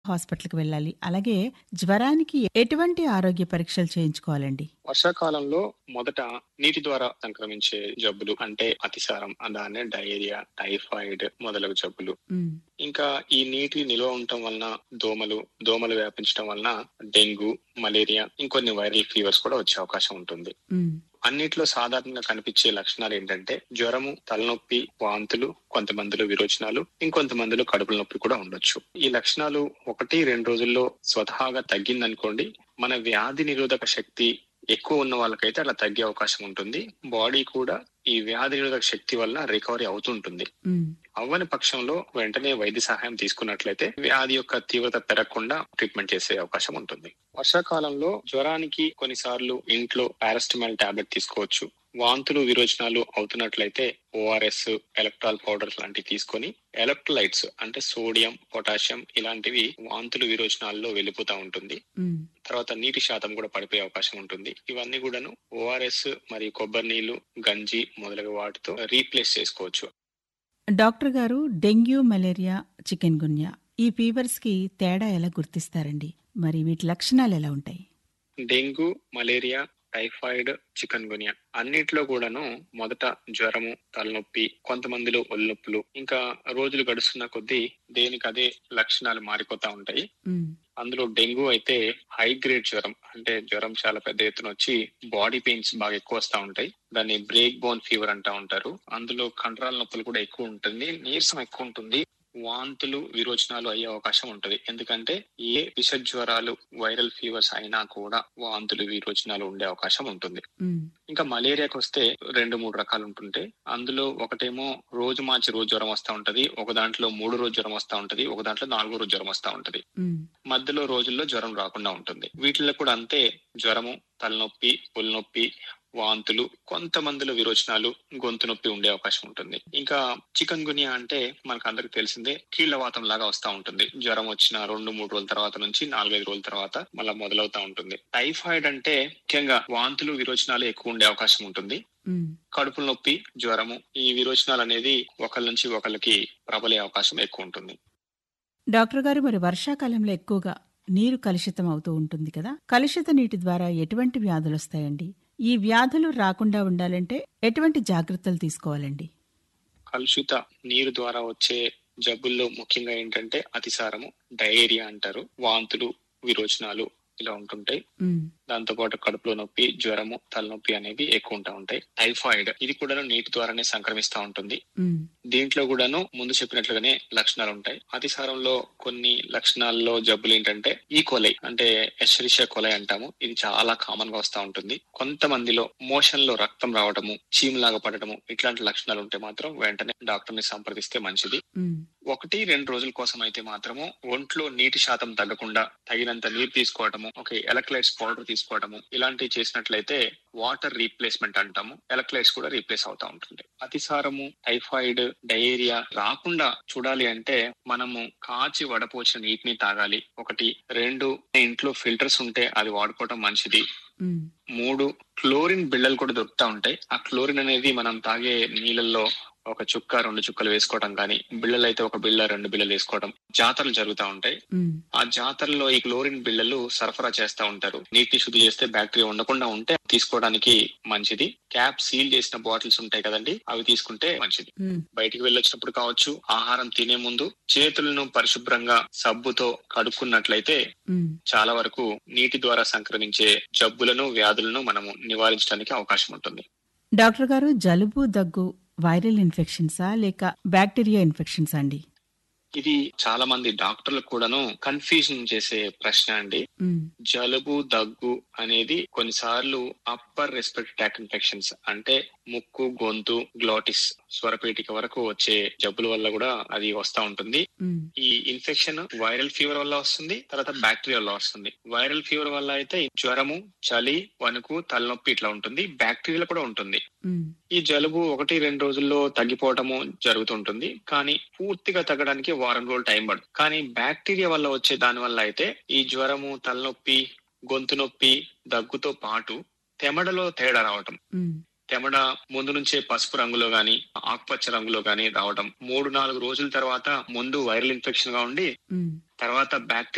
హాస్పిటల్‌కి వెళ్ళాలి? అలాగే జ్వరానికి ఎటువంటి ఆరోగ్య పరీక్షలు చేయించుకోవాలండి? వర్షాకాలంలో మొదట నీటి ద్వారా సంక్రమించే జబ్బులు అంటే అతిసారం దాన్నే డయేరియా, టైఫాయిడ్ మొదలగు జబ్బులు. హ్మ్. ఇంకా ఈ నీటి నిల్వ ఉండటం వలన దోమలు, దోమలు వ్యాపించడం వలన డెంగ్యూ, మలేరియా ఇంకొన్ని వైరల్ ఫీవర్స్ కూడా వచ్చే అవకాశం ఉంటుంది. హ్మ్. అన్నిట్లో సాధారణంగా కనిపించే లక్షణాలు ఏంటంటే జ్వరము, తలనొప్పి, వాంతులు, కొంతమందిలో విరోచనాలు, ఇంకొంతమందిలో కడుపుల నొప్పి కూడా ఉండొచ్చు. ఈ లక్షణాలు ఒకటి రెండు రోజుల్లో స్వతహాగా తగ్గిందనుకోండి మన వ్యాధి నిరోధక శక్తి ఎక్కువ ఉన్న వాళ్ళకైతే అలా తగ్గే అవకాశం ఉంటుంది. బాడీ కూడా ఈ వ్యాధి నిరోధక శక్తి వల్ల రికవరీ అవుతుంటుంది. హ్మ్. అవ్వని పక్షంలో వెంటనే వైద్య సహాయం తీసుకున్నట్లయితే వ్యాధి యొక్క తీవ్రత పెరగకుండా ట్రీట్మెంట్ చేసే అవకాశం ఉంటుంది. వర్షాకాలంలో జ్వరానికి కొన్నిసార్లు ఇంట్లో పారాసిటమాల్ టాబ్లెట్ తీసుకోవచ్చు. వాంతులు, విరోచనాలు అవుతున్నట్లయితే ఓఆర్ఎస్, ఎలక్ట్రాల్ పౌడర్ లాంటివి తీసుకొని ఎలక్ట్రోలైట్స్ అంటే సోడియం, పొటాషియం ఇలాంటివి వాంతులు, విరోచనాల్లో వెళ్ళిపోతా ఉంటుంది. హ్మ్. తర్వాత నీటి శాతం కూడా పడిపోయే అవకాశం ఉంటుంది. ఇవన్నీ కూడాను ఓఆర్ఎస్ మరియు కొబ్బరి నీళ్లు, గంజి మొదలగు వాటితో రీప్లేస్ చేసుకోవచ్చు. డాక్టర్ గారు డెంగ్యూ, మలేరియా, చికెన్ గున్యా ఈ ఫీవర్స్‌కి తేడా ఎలా గుర్తిస్తారండి? మరి వీటి లక్షణాలు ఎలా ఉంటాయి? Dengue, malaria, typhoid, chikungunya అన్నిట్లో కూడాను మొదట జ్వరము, తలనొప్పి, కొంతమందిలో ఒళ్ళొప్పులు ఇంకా రోజులు గడుస్తున్న కొద్దీ దేనికి అదే లక్షణాలు మారిపోతా ఉంటాయి. హ్మ్. అందులో డెంగ్యూ అయితే హై గ్రేడ్ జ్వరం అంటే జ్వరం చాలా పెద్ద ఎత్తున వచ్చి బాడీ పెయిన్స్ బాగా ఎక్కువ వస్తా ఉంటాయి. దాన్ని బ్రేక్ బోన్ ఫీవర్ అంటా ఉంటారు. అందులో కండరాల నొప్పులు కూడా ఎక్కువ ఉంటుంది. నీరసం ఎక్కువ ఉంటుంది. వాంతులు, విరోచనాలు అయ్యే అవకాశం ఉంటది. ఎందుకంటే ఏ విష జ్వరాలు, వైరల్ ఫీవర్స్ అయినా కూడా వాంతులు, విరోచనాలు ఉండే అవకాశం ఉంటుంది. హ్మ్. ఇంకా మలేరియాకి వస్తే రెండు మూడు రకాలు ఉంటుంటాయి. అందులో ఒకటేమో రోజు మార్చి రోజు జ్వరం వస్తా ఉంటది. ఒక దాంట్లో మూడు రోజు జ్వరం వస్తా ఉంటది. ఒక దాంట్లో నాలుగో రోజు జ్వరం వస్తా ఉంటది. హ్మ్. మధ్యలో రోజుల్లో జ్వరం రాకుండా ఉంటుంది. వీటిల్లో కూడా అంతే జ్వరము, తలనొప్పి, ఒళ్ళనొప్పి, వాంతులు, కొంతమందిలో విరోచనాలు, గొంతు నొప్పి ఉండే అవకాశం ఉంటుంది. ఇంకా చికెన్ గున్యా అంటే మనకు అందరికి తెలిసిందే కీళ్లవాతం లాగా వస్తా ఉంటుంది. జ్వరం వచ్చిన రెండు మూడు రోజుల తర్వాత నుంచి నాలుగైదు రోజుల తర్వాత మళ్ళా మొదలవుతా ఉంటుంది. టైఫాయిడ్ అంటే ముఖ్యంగా వాంతులు, విరోచనాలు ఎక్కువ ఉండే అవకాశం ఉంటుంది. హ్మ్. కడుపుల నొప్పి, జ్వరము ఈ విరోచనాలు అనేది ఒకళ్ళ నుంచి ఒకళ్ళకి ప్రబలే అవకాశం ఎక్కువ ఉంటుంది. డాక్టర్ గారు మరి వర్షాకాలంలో ఎక్కువగా నీరు కలుషితం అవుతూ ఉంటుంది కదా? కలుషిత నీటి ద్వారా ఎటువంటి వ్యాధులొస్తాయండి? ఈ వ్యాధులు రాకుండా ఉండాలంటే ఎటువంటి జాగ్రత్తలు తీసుకోవాలండి? కలుషిత నీరు ద్వారా వచ్చే జబ్బుల్లో ముఖ్యంగా ఏంటంటే అతిసారము, డయేరియా అంటారు. వాంతులు, విరోచనాలు ఇలా ఉంటుంటాయి. హ్మ్. దాంతో పాటు కడుపులో నొప్పి, జ్వరము, తలనొప్పి అనేవి ఎక్కువ ఉంటా ఉంటాయి. టైఫాయిడ్ ఇది కూడాను నీటి ద్వారానే సంక్రమిస్తా ఉంటుంది. హ్మ్. దీంట్లో కూడాను ముందు చెప్పినట్లుగానే లక్షణాలు ఉంటాయి. అతిసారంలో కొన్ని లక్షణాల్లో జబ్బులు ఏంటంటే ఈకోలై అంటే ఎషరిషియా కొలై అంటాము. ఇది చాలా కామన్ గా వస్తా ఉంటుంది. కొంతమందిలో మోషన్ లో రక్తం రావడము, చీములాగా పడటము ఇట్లాంటి లక్షణాలు ఉంటే మాత్రం వెంటనే డాక్టర్ ని సంప్రదిస్తే మంచిది. హ్మ్. ఒకటి రెండు రోజుల కోసం అయితే మాత్రము ఒంట్లో నీటి శాతం తగ్గకుండా తగినంత నీరు తీసుకోవటము, ఓకే ఎలక్ట్రోలైట్స్ పౌడర్ తీసుకోవటము ఇలాంటివి చేసినట్లయితే వాటర్ రీప్లేస్మెంట్ అంటాము. ఎలక్ట్రోలైట్స్ కూడా రీప్లేస్ అవుతా ఉంటుంది. అతిసారము, టైఫాయిడ్, డయేరియా రాకుండా చూడాలి అంటే మనము కాచి వడపోసిన నీటిని తాగాలి. ఒకటి రెండు ఇంట్లో ఫిల్టర్స్ ఉంటే అది వాడుకోవటం మంచిది. హ్మ్. మూడు క్లోరిన్ బిళ్ళలు కూడా దొరుకుతా ఉంటాయి. ఆ క్లోరిన్ అనేది మనం తాగే నీళ్ళల్లో ఒక చుక్క రెండు చుక్కలు వేసుకోవడం కానీ బిళ్ళలు అయితే ఒక బిళ్ళ రెండు బిళ్ళలు వేసుకోవడం జాతరలు జరుగుతా ఉంటాయి. హ్మ్. ఆ జాతరలో ఈ క్లోరిన్ బిళ్ళలు సరఫరా చేస్తా ఉంటారు. నీటిని శుద్ధి చేస్తే బ్యాక్టీరియా ఉండకుండా ఉంటే తీసుకోవడానికి మంచిది. క్యాప్ సీల్ చేసిన బాటిల్స్ ఉంటాయి కదండి అవి తీసుకుంటే మంచిది. హ్మ్. బయటికి వెళ్ళొచ్చినప్పుడు కావచ్చు ఆహారం తినే ముందు చేతులను పరిశుభ్రంగా సబ్బుతో కడుక్కున్నట్లయితే హ్మ్. చాలా వరకు నీటి ద్వారా సంక్రమించే జబ్బులను, వ్యాధులను మనము నివారించడానికి అవకాశం ఉంటుంది. డాక్టర్ గారు జలుబు, దగ్గు వైరల్ ఇన్ఫెక్షన్సా లేక బ్యాక్టీరియా ఇన్ఫెక్షన్సా అండి? ఇది చాలా మంది డాక్టర్లకు కూడాను కన్ఫ్యూజన్ చేసే ప్రశ్న అండి. హ్మ్. జలుబు, దగ్గు అనేది కొన్నిసార్లు అప్పర్ రెస్పిరేటరీ ట్రాక్ట్ ఇన్ఫెక్షన్స్ అంటే ముక్కు, గొంతు, గ్లోటిస్ స్వరపేటిక వరకు వచ్చే జబ్బుల వల్ల కూడా అది వస్తా ఉంటుంది. హ్మ్. ఈ ఇన్ఫెక్షన్ వైరల్ ఫీవర్ వల్ల వస్తుంది. తర్వాత బ్యాక్టీరియా వల్ల వస్తుంది. వైరల్ ఫీవర్ వల్ల అయితే జ్వరము, చలి, వణుకు, తలనొప్పి ఇట్లా ఉంటుంది. బ్యాక్టీరియా కూడా ఉంటుంది. హ్మ్. ఈ జలుబు ఒకటి రెండు రోజుల్లో తగ్గిపోవటము జరుగుతుంటుంది. కానీ పూర్తిగా తగ్గడానికి వారం రోజులు టైం పడుతుంది. కానీ బ్యాక్టీరియా వల్ల వచ్చే దాని వల్ల అయితే ఈ జ్వరము, తలనొప్పి, గొంతు నొప్పి, దగ్గుతో పాటు తెమడలో తేడా రావటం. హ్మ్. తెమడ ముందు నుంచే పసుపు రంగులో గాని ఆకుపచ్చ రంగులో గాని రావడం మూడు నాలుగు రోజుల తర్వాత ముందు వైరల్ ఇన్ఫెక్షన్ గా ఉండి హ్మ్. తర్వాత బ్యాక్టీరియా